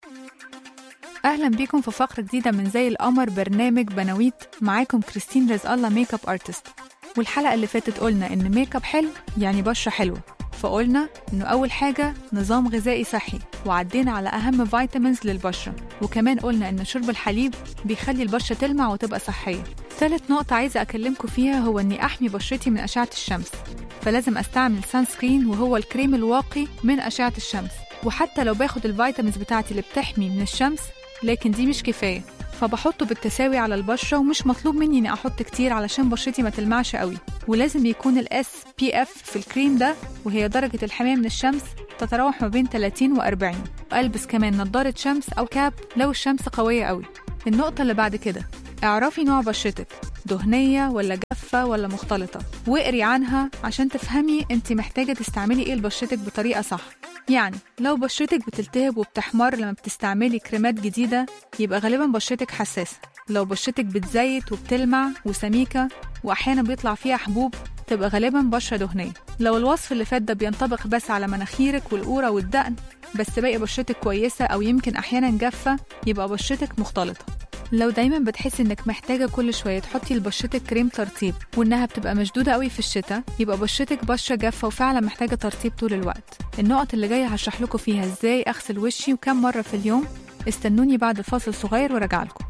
اهلا بيكم في فقره جديده من زي القمر برنامج بناويت معاكم كريستين رزق الله ميك اب ارتست والحلقه اللي فاتت قلنا ان ميك اب حلو يعني بشره حلوه فقلنا انه اول حاجه نظام غذائي صحي وعدينا على اهم فيتامينز للبشره وكمان قلنا ان شرب الحليب بيخلي البشره تلمع وتبقى صحيه ثالث نقطه عايزه اكلمكم فيها هو اني احمي بشرتي من اشعه الشمس فلازم استعمل سان سكرين وهو الكريم الواقي من اشعه الشمس وحتى لو باخد الفيتامينز بتاعتي اللي بتحمي من الشمس لكن دي مش كفايه فبحطه بالتساوي على البشرة ومش مطلوب مني إني أحط كتير علشان بشرتي ما تلمعش قوي ولازم يكون ال SPF في الكريم ده وهي درجة الحماية من الشمس تتراوح ما بين 30 و 40 وألبس كمان نضارة شمس أو كاب لو الشمس قوية قوي النقطة اللي بعد كده اعرفي نوع بشرتك دهنية ولا جافة ولا مختلطة واقري عنها عشان تفهمي انت محتاجة تستعملي ايه لبشرتك بطريقة صح يعني لو بشرتك بتلتهب وبتحمر لما بتستعملي كريمات جديدة يبقى غالبا بشرتك حساسة لو بشرتك بتزيت وبتلمع وسميكة وأحيانا بيطلع فيها حبوب تبقى غالبا بشرة دهنية لو الوصف اللي فات ده بينطبق بس على مناخيرك والقورة والدقن بس باقي بشرتك كويسة أو يمكن أحيانا جافة يبقى بشرتك مختلطة لو دايما بتحسي انك محتاجه كل شويه تحطي لبشرتك كريم ترطيب وانها بتبقى مشدوده قوي في الشتاء يبقى بشرتك بشره جافه وفعلا محتاجه ترطيب طول الوقت النقط اللي جايه هشرح لكم فيها ازاي اغسل وشي وكم مره في اليوم استنوني بعد فاصل صغير وراجع لكم